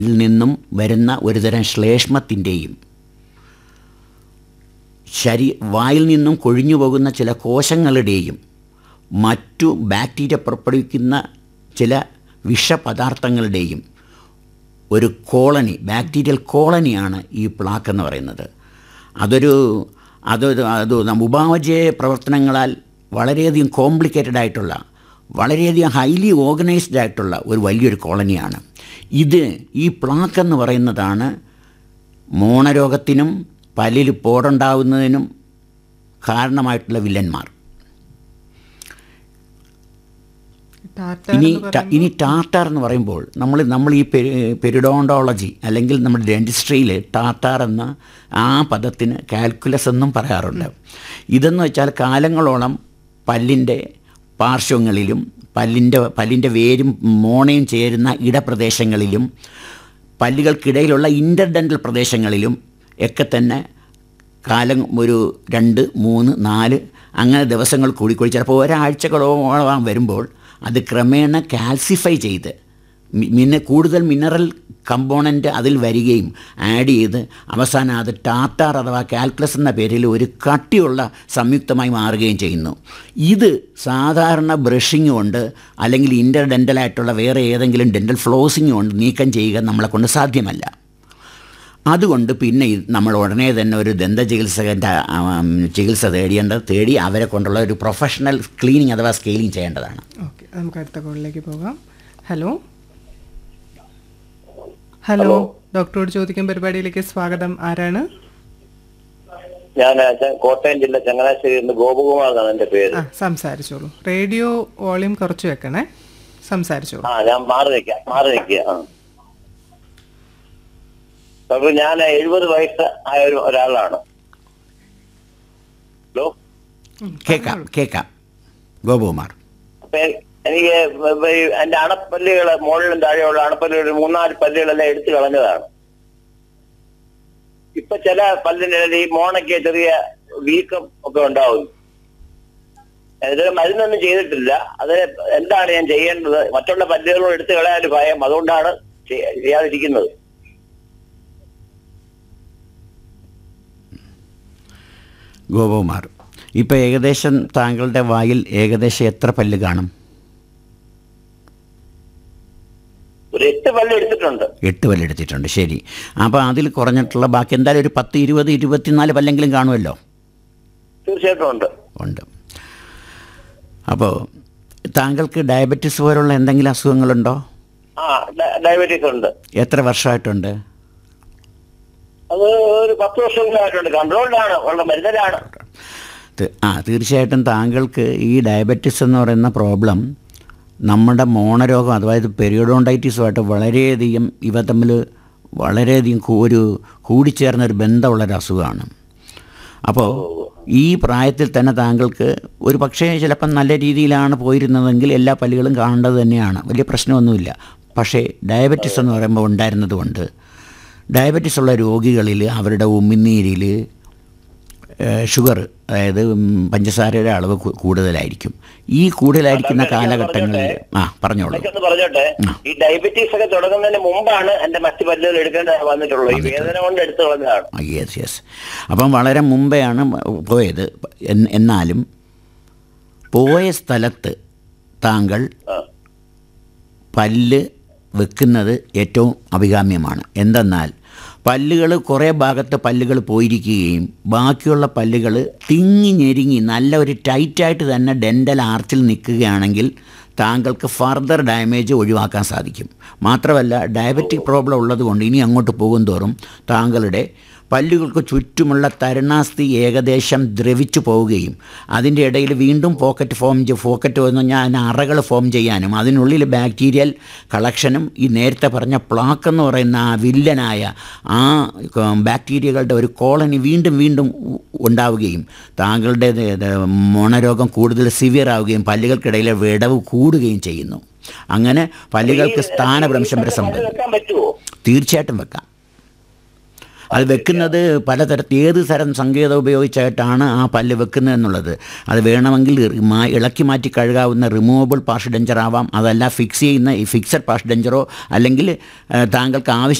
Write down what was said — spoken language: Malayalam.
ിൽ നിന്നും വരുന്ന ഒരുതരം ശ്ലേഷ്മത്തിൻ്റെയും ശരീ വായിൽ നിന്നും കൊഴിഞ്ഞു പോകുന്ന ചില കോശങ്ങളുടെയും മറ്റു ബാക്ടീരിയ പുറപ്പെടുവിക്കുന്ന ചില വിഷപദാർത്ഥങ്ങളുടെയും ഒരു കോളനി ബാക്ടീരിയൽ കോളനിയാണ് ഈ പ്ലാക്ക് എന്ന് പറയുന്നത് അതൊരു അതൊരു അത് ഉപാവജയ പ്രവർത്തനങ്ങളാൽ വളരെയധികം കോംപ്ലിക്കേറ്റഡ് ആയിട്ടുള്ള വളരെയധികം ഹൈലി ഓർഗനൈസ്ഡ് ആയിട്ടുള്ള ഒരു വലിയൊരു കോളനിയാണ് ഇത് ഈ പ്ലാക്ക് എന്ന് പറയുന്നതാണ് മോണരോഗത്തിനും പല്ലിൽ പോടുണ്ടാവുന്നതിനും കാരണമായിട്ടുള്ള വില്ലന്മാർ ടാറ്റ ഇനി എന്ന് ട- ഇനി ടാറ്റാർ എന്ന് പറയുമ്പോൾ നമ്മൾ നമ്മൾ ഈ പെരിഡോണ്ടോളജി അല്ലെങ്കിൽ നമ്മുടെ ഡെൻറ്റിസ്ട്രിയിൽ ടാറ്റാർ എന്ന ആ പദത്തിന് കാൽക്കുലസ് എന്നും പറയാറുണ്ട് ഇതെന്ന് വെച്ചാൽ കാലങ്ങളോളം പല്ലിൻ്റെ പാർശ്വങ്ങളിലും പല്ലിൻ്റെ പല്ലിൻ്റെ വേരും മോണയും ചേരുന്ന ഇടപ്രദേശങ്ങളിലും പല്ലുകൾക്കിടയിലുള്ള ഇൻ്റർഡെൻ്റൽ പ്രദേശങ്ങളിലും ഒക്കെ തന്നെ കാലം ഒരു രണ്ട് മൂന്ന് നാല് അങ്ങനെ ദിവസങ്ങൾ കൂടിക്കൂടി ചിലപ്പോൾ ഒരാഴ്ചകളോളം വരുമ്പോൾ അത് ക്രമേണ കാൽസിഫൈ ചെയ്ത് മി- മിന കൂടുതൽ മിനറൽ കമ്പോണൻ്റ് അതിൽ വരികയും ആഡ് ചെയ്ത് അവസാനം അത് ടാറ്റാർ അഥവാ കാൽക്കുലസ് എന്ന പേരിൽ ഒരു കട്ടിയുള്ള സംയുക്തമായി മാറുകയും ചെയ്യുന്നു ഇത് സാധാരണ ബ്രഷിങ് കൊണ്ട് അല്ലെങ്കിൽ ഇൻ്റർ ഡെൻ്റലായിട്ടുള്ള വേറെ ഏതെങ്കിലും ഡെൻ്റൽ ഫ്ലോസിങ് കൊണ്ട് നീക്കം ചെയ്യുക നമ്മളെ കൊണ്ട് സാധ്യമല്ല അതുകൊണ്ട് പിന്നെ ഇത് നമ്മൾ ഉടനെ തന്നെ ഒരു ദന്ത ചികിത്സകൻ്റെ ആം, ചികിത്സ തേടിയേണ്ടത് തേടി അവരെ കൊണ്ടുള്ള ഒരു പ്രൊഫഷണൽ ക്ലീനിങ് അഥവാ സ്കെയിലിംഗ് ചെയ്യേണ്ടതാണ് ഓക്കെ നമുക്ക് അടുത്ത കോളിലേക്ക് പോകാം ഹലോ ഹലോ ഡോക്ടറോട് ചോദിക്കാൻ പരിപാടിയിലേക്ക് സ്വാഗതം ആരാണ് ഞാൻ ച- കോട്ടയം ജില്ല ചങ്ങനാശ്ശേരി നിന്ന് ഗോപകുമാർ എന്നാണ് എന്റെ പേര് ആ സംസാരിച്ചോളൂ റേഡിയോ വോളിയം കുറച്ച് വെക്കണേ സംസാരിച്ചോളൂ ആ ഞാൻ മാറി നിൽക്കാം മാറി നിൽക്കുക ആ ഡോക്ടർ ഞാൻ എഴുപത് വയസ്സ് ആയ ഒരു ഒരാളാണ് ഹലോ ഉം, കേൾക്കാം കേൾക്കാം ഗോപകുമാർ അപ്പൊ എ- എനിക്ക് വ- വ- ഈ എന്റെ അണപ്പല്ലുകള് മുകളിലും താഴെയുള്ള അണപ്പല്ലുകൾ ഒരു മൂന്നാല് പല്ലുകളെല്ലാം എടുത്തു കളഞ്ഞതാണ് ഇപ്പൊ ചില പല്ലിന്റെ ഈ മോണയ്ക്ക് ചെറിയ വീക്കം ഒക്കെ ഉണ്ടാവും ഇതുവരെ മരുന്നൊന്നും ചെയ്തിട്ടില്ല അത് എന്താണ് ഞാൻ ചെയ്യേണ്ടത് മറ്റുള്ള പല്ലുകളും എടുത്തു കളയാൻ ഒരു ഭയം അതുകൊണ്ടാണ് ചെയ്യ- ചെയ്യാതിരിക്കുന്നത് ഗോപകുമാർ ഇപ്പോൾ ഏകദേശം താങ്കളുടെ വായിൽ ഏകദേശം എത്ര പല്ല് കാണും ഒരു എട്ട് പല്ല് എടുത്തിട്ടുണ്ട് എട്ട് പല്ലെടുത്തിട്ടുണ്ട് ശരി അപ്പോൾ അതിൽ കുറഞ്ഞിട്ടുള്ള ബാക്കി എന്തായാലും ഒരു പത്ത് ഇരുപത് ഇരുപത്തിനാല് പല്ലെങ്കിലും കാണുമല്ലോ തീർച്ചയായിട്ടും ഉണ്ട് ഉണ്ട് അപ്പോൾ താങ്കൾക്ക് ഡയബറ്റിസ് പോലുള്ള എന്തെങ്കിലും അസുഖങ്ങളുണ്ടോ ആ ഡ- ഡയബറ്റീസ് ഉണ്ട് എത്ര വർഷമായിട്ടുണ്ട് അത് ഒരു പത്ത് വർഷങ്ങളായിട്ടുണ്ട് കൺട്രോൾഡാണ് ഉള്ള മരുന്നിലാണ് ത്- ആ തീർച്ചയായിട്ടും താങ്കൾക്ക് ഈ ഡയബറ്റിസ് എന്ന് പറയുന്ന പ്രോബ്ലം നമ്മുടെ മോണരോഗം അതായത് പെരിയോഡോണ്ടൈറ്റിസുമായിട്ട് വളരെയധികം ഇവ തമ്മിൽ വളരെയധികം കൂ- ഒരു കൂടിച്ചേർന്ന ഒരു ബന്ധമുള്ളൊരു അസുഖമാണ് അപ്പോൾ ഈ പ്രായത്തിൽ തന്നെ താങ്കൾക്ക് ഒരു പക്ഷേ ചിലപ്പം നല്ല രീതിയിലാണ് പോയിരുന്നതെങ്കിൽ എല്ലാ പല്ലുകളും കാണേണ്ടത് തന്നെയാണ് വലിയ പ്രശ്നമൊന്നുമില്ല പക്ഷേ ഡയബറ്റിസ് എന്ന് പറയുമ്പോൾ ഉണ്ടായിരുന്നത് കൊണ്ട് ഡയബറ്റിസ് ഉള്ള രോഗികളിൽ അവരുടെ ഉമിനീരിൽ ഷുഗർ അതായത് ഉം, പഞ്ചസാരയുടെ അളവ് കു- കൂടുതലായിരിക്കും ഈ കൂടുതലായിരിക്കുന്ന കാലഘട്ടങ്ങളിൽ ആ പറഞ്ഞോളൂ ഒന്ന് പറഞ്ഞോട്ടെ ഈ ഡയബറ്റീസ് ഒക്കെ തുടങ്ങുന്നതിന് മുമ്പാണ് എന്റെ മറ്റു പല്ലുകൾ എടുക്കേണ്ട വന്നിട്ടുള്ളത് ഈ വേദന കൊണ്ട് എടുത്തു കളഞ്ഞതാണ് യെസ് യെസ് അപ്പം വളരെ മുമ്പെയാണ് പോയത് എൻ- എന്നാലും പോയ സ്ഥലത്ത് താങ്കൾ ആ. പല്ല് വെക്കുന്നത് ഏറ്റവും അഭികാമ്യമാണ് എന്തെന്നാൽ പല്ലുകൾ കുറേ ഭാഗത്ത് പല്ലുകൾ പോയിരിക്കുകയും ബാക്കിയുള്ള പല്ലുകൾ തിങ്ങി ഞെരുങ്ങി നല്ല ഒരു ടൈറ്റായിട്ട് തന്നെ ഡെൻ്റൽ ആർച്ചിൽ നിൽക്കുകയാണെങ്കിൽ താങ്കൾക്ക് ഫർദർ ഡാമേജ് ഒഴിവാക്കാൻ സാധിക്കും മാത്രമല്ല ഡയബറ്റിക് പ്രോബ്ലം ഉള്ളതുകൊണ്ട് ഇനി അങ്ങോട്ട് പോകും തോറും താങ്കളുടെ പല്ലുകൾക്ക് ചുറ്റുമുള്ള തരുണാസ്ഥി ഏകദേശം ദ്രവിച്ചു പോവുകയും അതിൻ്റെ ഇടയിൽ വീണ്ടും പോക്കറ്റ് ഫോം പോക്കറ്റ് എന്ന് പറഞ്ഞാൽ അറകൾ ഫോം ചെയ്യാനും അതിനുള്ളിൽ ബാക്ടീരിയൽ കളക്ഷനും ഈ നേരത്തെ പറഞ്ഞ പ്ലാക്ക് എന്ന് പറയുന്ന ആ വില്ലനായ ആ ക- ബാക്ടീരിയകളുടെ ഒരു കോളനി വീണ്ടും വീണ്ടും ഉ- ഉണ്ടാവുകയും താങ്കളുടെ ഇത് ഇത് മോണരോഗം കൂടുതൽ സിവിയർ ആവുകയും പല്ലുകൾക്കിടയിലെ വിടവ് കൂടുകയും ചെയ്യുന്നു അങ്ങനെ പല്ലുകൾക്ക് സ്ഥാനഭ്രംശം വരെ പല്ല് സംഭവിക്കും വെക്കാൻ പറ്റുമോ തീർച്ചയായിട്ടും വെക്കാം അത് വെക്കുന്നത് പലതരത്തിൽ ഏത് തരം സങ്കേതം ഉപയോഗിച്ചായിട്ടാണ് ആ പല്ല് വെക്കുന്നത് എന്നുള്ളത് അത് വേണമെങ്കിൽ റി- മാ- ഇളക്കി മാറ്റി കഴുകാവുന്ന റിമൂവബിൾ പാഷ് ഡെഞ്ചർ ആവാം അതല്ല ഫിക്സ് ചെയ്യുന്ന ഈ ഫിക്സഡ് പാഷ് ഡെഞ്ചറോ അല്ലെങ്കിൽ ഏഹ്, താങ്കൾക്ക് ആവശ്യം